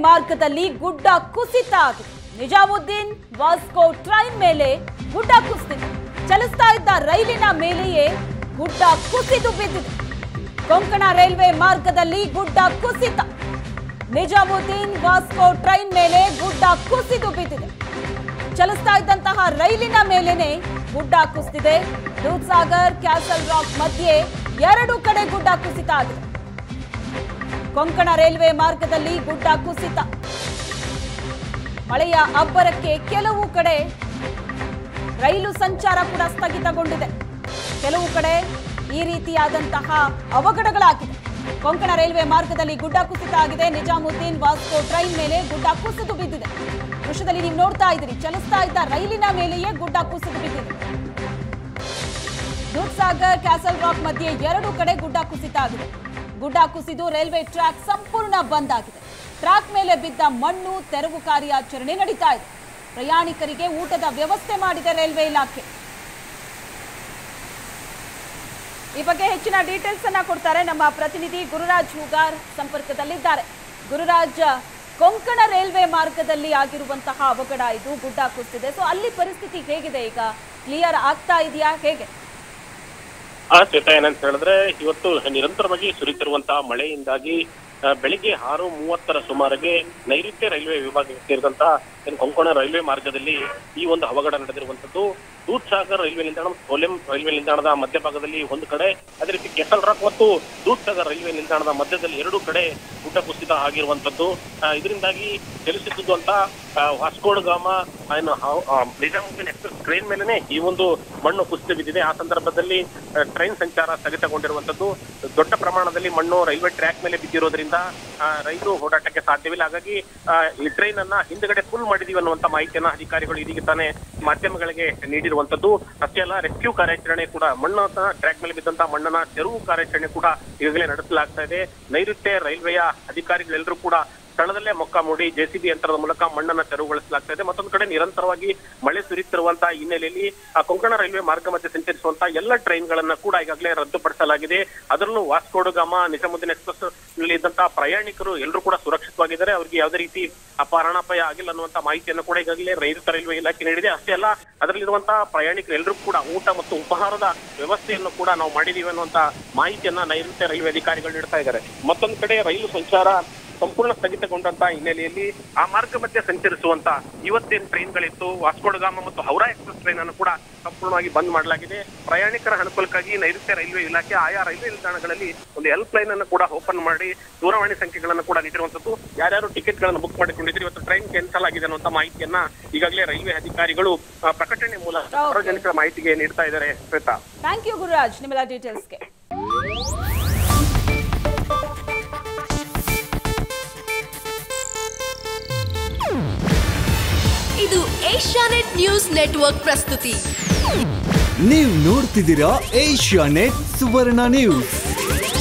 ಮಾರ್ಗದಲ್ಲಿ ಗುಡ್ಡ ಕುಸಿತ ಆಗಿದೆ ನಿಜಾಮುದ್ದೀನ್ ವಾಸ್ಕೋ ಟ್ರೈನ್ ಮೇಲೆ ಗುಡ್ಡ ಕುಸಿದಿದೆ ಚಲಿಸ್ತಾ ಇದ್ದ ರೈಲಿನ ಮೇಲೆಯೇ ಗುಡ್ಡ ಕುಸಿದು ಬಿದ್ದಿದೆ ಕೊಂಕಣ ರೈಲ್ವೆ ಮಾರ್ಗದಲ್ಲಿ ಗುಡ್ಡ ಕುಸಿತ ನಿಜಾಮುದ್ದೀನ್ ವಾಸ್ಕೋ ಟ್ರೈನ್ ಮೇಲೆ ಗುಡ್ಡ ಕುಸಿದು ಬಿದ್ದಿದೆ ಚಲಿಸ್ತಾ ಇದ್ದಂತಹ ರೈಲಿನ ಮೇಲೇನೆ ಗುಡ್ಡ ಕುಸಿದಿದೆ ದೂದ್ಸಾಗರ್ ಕ್ಯಾಸಲ್ ರಾಕ್ ಮಧ್ಯೆ ಎರಡು ಕಡೆ ಗುಡ್ಡ ಕುಸಿತ ಆಗಿದೆ ಕೊಂಕಣ ರೈಲ್ವೆ ಮಾರ್ಗದಲ್ಲಿ ಗುಡ್ಡ ಕುಸಿತ ಮಳೆಯ ಅಬ್ಬರಕ್ಕೆ ಕೆಲವು ಕಡೆ ರೈಲು ಸಂಚಾರ ಕೂಡ ಸ್ಥಗಿತಗೊಂಡಿದೆ ಕೆಲವು ಕಡೆ ಈ ರೀತಿಯಾದಂತಹ ಅವಘಡಗಳಾಗಿದೆ ಕೊಂಕಣ ರೈಲ್ವೆ ಮಾರ್ಗದಲ್ಲಿ ಗುಡ್ಡ ಕುಸಿತ ಆಗಿದೆ ನಿಜಾಮುದ್ದೀನ್ ವಾಸ್ಕೋ ಟ್ರೈನ್ ಮೇಲೆ ಗುಡ್ಡ ಕುಸಿದು ಬಿದ್ದಿದೆ ದೃಶ್ಯದಲ್ಲಿ ನೀವು ನೋಡ್ತಾ ಇದ್ದೀರಿ ಚಲಿಸ್ತಾ ಇದ್ದ ರೈಲಿನ ಮೇಲೆಯೇ ಗುಡ್ಡ ಕುಸಿದು ಬಿದ್ದಿದೆ ದೂದ್ಸಾಗರ್ ಕ್ಯಾಸಲ್ ರಾಕ್ ಮಧ್ಯೆ ಎರಡು ಕಡೆ ಗುಡ್ಡ ಕುಸಿತ ಆಗಿದೆ ಗುಡ್ಡ ಕುಸಿದು ರೈಲ್ವೆ ಟ್ರ್ಯಾಕ್ ಸಂಪೂರ್ಣ ಬಂದ್ ಆಗಿದೆ ಟ್ರ್ಯಾಕ್ ಮೇಲೆ ಬಿದ್ದ ಮಣ್ಣು ತೆರವು ಕಾರ್ಯಾಚರಣೆ ನಡೀತಾ ಇದೆ ಪ್ರಯಾಣಿಕರಿಗೆ ಊಟದ ವ್ಯವಸ್ಥೆ ಮಾಡಿದೆ ರೈಲ್ವೆ ಇಲಾಖೆ ಈ ಬಗ್ಗೆ ಹೆಚ್ಚಿನ ಡೀಟೇಲ್ಸ್ ಅನ್ನ ಕೊಡ್ತಾರೆ ನಮ್ಮ ಪ್ರತಿನಿಧಿ ಗುರುರಾಜ್ ಹೂಗಾರ್ ಸಂಪರ್ಕದಲ್ಲಿದ್ದಾರೆ ಗುರುರಾಜ್ ಕೊಂಕಣ ರೈಲ್ವೆ ಮಾರ್ಗದಲ್ಲಿ ಆಗಿರುವಂತಹ ಅವಘಡ ಇದು ಗುಡ್ಡ ಕುಸಿದಿದೆ ಸೊ ಅಲ್ಲಿ ಪರಿಸ್ಥಿತಿ ಹೇಗಿದೆ ಈಗ ಕ್ಲಿಯರ್ ಆಗ್ತಾ ಇದೆಯಾ ಹೇಗೆ ಆ ಶ್ವೇತ ಏನಂತ ಹೇಳಿದ್ರೆ ಇವತ್ತು ನಿರಂತರವಾಗಿ ಸುರಿತಿರುವಂತಹ ಮಳೆಯಿಂದಾಗಿ ಆ, ಬೆಳಿಗ್ಗೆ ಆರು ಮೂವತ್ತರ ಸುಮಾರಿಗೆ ನೈಋತ್ಯ ರೈಲ್ವೆ ವಿಭಾಗಕ್ಕೆ ಸೇರಿದಂತಹ ಏನು ಕೊಂಕಣ ರೈಲ್ವೆ ಮಾರ್ಗದಲ್ಲಿ ಈ ಒಂದು ಅವಘಡ ನಡೆದಿರುವಂತದ್ದು ದೂದ್ಸಾಗರ್ ರೈಲ್ವೆ ನಿಲ್ದಾಣ ಮತ್ತು ಕೊಲೆಂ ರೈಲ್ವೆ ನಿಲ್ದಾಣದ ಮಧ್ಯಭಾಗದಲ್ಲಿ ಒಂದು ಕಡೆ ಅದೇ ರೀತಿ ಕೆಸಲ್ ರಾಕ್ ಮತ್ತು ದೂದ್ಸಾಗರ್ ರೈಲ್ವೆ ನಿಲ್ದಾಣದ ಮಧ್ಯದಲ್ಲಿ ಎರಡು ಕಡೆ ಗುಡ್ಡ ಕುಸಿತ ಆಗಿರುವಂತದ್ದು ಆ, ಇದರಿಂದಾಗಿ ಚಲಿಸುತ್ತಿದ್ದು ಅಂತ ಆ, ವಾಸ್ಕೋಡ್ ಗಾಮ ಏನು ಹಾ- ಆ, ನಿಜಾಮುದ್ದೀನ್ ಎಕ್ಸ್ಪ್ರೆಸ್ ಟ್ರೈನ್ ಮೇಲೆನೆ ಈ ಒಂದು ಮಣ್ಣು ಕುಸಿದು ಬಿದ್ದಿದೆ ಆ ಸಂದರ್ಭದಲ್ಲಿ ಆ, ಟ್ರೈನ್ ಸಂಚಾರ ಸ್ಥಗಿತಗೊಂಡಿರುವಂತದ್ದು ದೊಡ್ಡ ಪ್ರಮಾಣದಲ್ಲಿ ಮಣ್ಣು ರೈಲ್ವೆ ಟ್ರ್ಯಾಕ್ ಮೇಲೆ ಬಿದ್ದಿರೋದ್ರಿಂದ ಆ, ರೈಲು ಓಡಾಟಕ್ಕೆ ಸಾಧ್ಯವಿಲ್ಲ ಹಾಗಾಗಿ ಆ, ಈ ಟ್ರೈನ್ ಅನ್ನ ಹಿಂದ್ಗಡೆ ಫುಲ್ ಮಾಡಿದೀವಿ ಅನ್ನುವಂತ ಮಾಹಿತಿಯನ್ನ ಅಧಿಕಾರಿಗಳು ಇದೀಗ ತಾನೇ ಮಾಧ್ಯಮಗಳಿಗೆ ನೀಡಿರುವಂತದ್ದು ಅಷ್ಟೇ ಅಲ್ಲ ರೆಸ್ಕ್ಯೂ ಕಾರ್ಯಾಚರಣೆ ಕೂಡ ಮಣ್ಣು ಟ್ರ್ಯಾಕ್ ಮೇಲೆ ಬಿದ್ದಂತಹ ಮಣ್ಣನ್ನ ತೆರವು ಕಾರ್ಯಾಚರಣೆ ಕೂಡ ಈಗಾಗಲೇ ನಡೆಸಲಾಗ್ತಾ ಇದೆ ನೈಋತ್ಯ ರೈಲ್ವೆಯ ಅಧಿಕಾರಿಗಳೆಲ್ಲರೂ ಕೂಡ ಸ್ಥಳದಲ್ಲೇ ಮೊಕ್ಕ ಮೂಡಿ ಜೆಸಿಬಿ ಯಂತ್ರದ ಮೂಲಕ ಮಣ್ಣನ್ನ ತೆರವುಗೊಳಿಸಲಾಗ್ತಾ ಇದೆ ಮತ್ತೊಂದು ಕಡೆ ನಿರಂತರವಾಗಿ ಮಳೆ ಸುರಿಯುತ್ತಿರುವಂತಹ ಹಿನ್ನೆಲೆಯಲ್ಲಿ ಆ ಕೊಂಕಣ ರೈಲ್ವೆ ಮಾರ್ಗ ಮಧ್ಯೆ ಸಂಚರಿಸುವಂತಹ ಎಲ್ಲ ಟ್ರೈನ್ಗಳನ್ನ ಕೂಡ ಈಗಾಗಲೇ ರದ್ದುಪಡಿಸಲಾಗಿದೆ ಅದರಲ್ಲೂ ವಾಸ್ಕೋಡುಗಾಮ ನಿಜಾಮುದ್ದೀನ್ ಎಕ್ಸ್ಪ್ರೆಸ್ ನಲ್ಲಿ ಇದ್ದಂತಹ ಪ್ರಯಾಣಿಕರು ಎಲ್ಲರೂ ಕೂಡ ಸುರಕ್ಷಿತವಾಗಿದ್ದಾರೆ ಅವರಿಗೆ ಯಾವುದೇ ರೀತಿ ಅಪಹರಣಾಪಾಯ ಆಗಿಲ್ಲ ಅನ್ನುವಂತ ಮಾಹಿತಿಯನ್ನು ಕೂಡ ಈಗಾಗಲೇ ನೈಋತ್ಯ ರೈಲ್ವೆ ಇಲಾಖೆ ನೀಡಿದೆ ಅಷ್ಟೇ ಅಲ್ಲ ಅದರಲ್ಲಿರುವಂತಹ ಪ್ರಯಾಣಿಕರು ಎಲ್ಲರೂ ಕೂಡ ಊಟ ಮತ್ತು ಉಪಹಾರದ ವ್ಯವಸ್ಥೆಯನ್ನು ಕೂಡ ನಾವು ಮಾಡಿದೀವಿ ಅನ್ನುವಂತ ಮಾಹಿತಿಯನ್ನ ನೈಋತ್ಯ ರೈಲ್ವೆ ಅಧಿಕಾರಿಗಳು ನೀಡ್ತಾ ಇದ್ದಾರೆ ಮತ್ತೊಂದು ಕಡೆ ರೈಲು ಸಂಚಾರ ಸಂಪೂರ್ಣ ಸ್ಥಗಿತಗೊಂಡಂತಹ ಹಿನ್ನೆಲೆಯಲ್ಲಿ ಆ ಮಾರ್ಗ ಮಧ್ಯೆ ಸಂಚರಿಸುವಂತ ಇವತ್ತೇನ್ ಟ್ರೈನ್ಗಳಿತ್ತು ವಾಸ್ಕೋಡಗಾಮ ಮತ್ತು ಹೌರಾ ಎಕ್ಸ್ಪ್ರೆಸ್ ಟ್ರೈನ್ ಅನ್ನು ಕೂಡ ಸಂಪೂರ್ಣವಾಗಿ ಬಂದ್ ಮಾಡಲಾಗಿದೆ ಪ್ರಯಾಣಿಕರ ಅನುಕೂಲಕ್ಕಾಗಿ ನೈಋತ್ಯ ರೈಲ್ವೆ ಇಲಾಖೆ ಆಯಾ ರೈಲ್ವೆ ನಿಲ್ದಾಣಗಳಲ್ಲಿ ಒಂದು ಹೆಲ್ಪ್ ಲೈನ್ ಅನ್ನು ಕೂಡ ಓಪನ್ ಮಾಡಿ ದೂರವಾಣಿ ಸಂಖ್ಯೆಗಳನ್ನು ಕೂಡ ನೀಡಿರುವಂತದ್ದು ಯಾರ್ಯಾರು ಟಿಕೆಟ್ ಗಳನ್ನ ಬುಕ್ ಮಾಡಿಕೊಂಡಿದ್ರು ಇವತ್ತು ಟ್ರೈನ್ ಕ್ಯಾನ್ಸಲ್ ಆಗಿದೆ ಅನ್ನುವಂತ ಮಾಹಿತಿಯನ್ನ ಈಗಾಗಲೇ ರೈಲ್ವೆ ಅಧಿಕಾರಿಗಳು ಆ, ಪ್ರಕಟಣೆ ಮೂಲಕ Okay. ಸಾರ್ವಜನಿಕರ ಮಾಹಿತಿಗೆ ನೀಡ್ತಾ ಇದ್ದಾರೆ ಶ್ವೇತಾ ಥ್ಯಾಂಕ್ ಯು ಗುರುರಾಜ್ ನಿಮ್ಮೆಲ್ಲ ಡೀಟೇಲ್ಸ್ಗೆ ಇದು ಏಷ್ಯಾನೆಟ್ ನ್ಯೂಸ್ ನೆಟ್ವರ್ಕ್ ಪ್ರಸ್ತುತಿ ನೀವು ನೋಡ್ತಿದ್ದೀರಾ ಏಷ್ಯಾ ನೆಟ್ ಸುವರ್ಣ ನ್ಯೂಸ್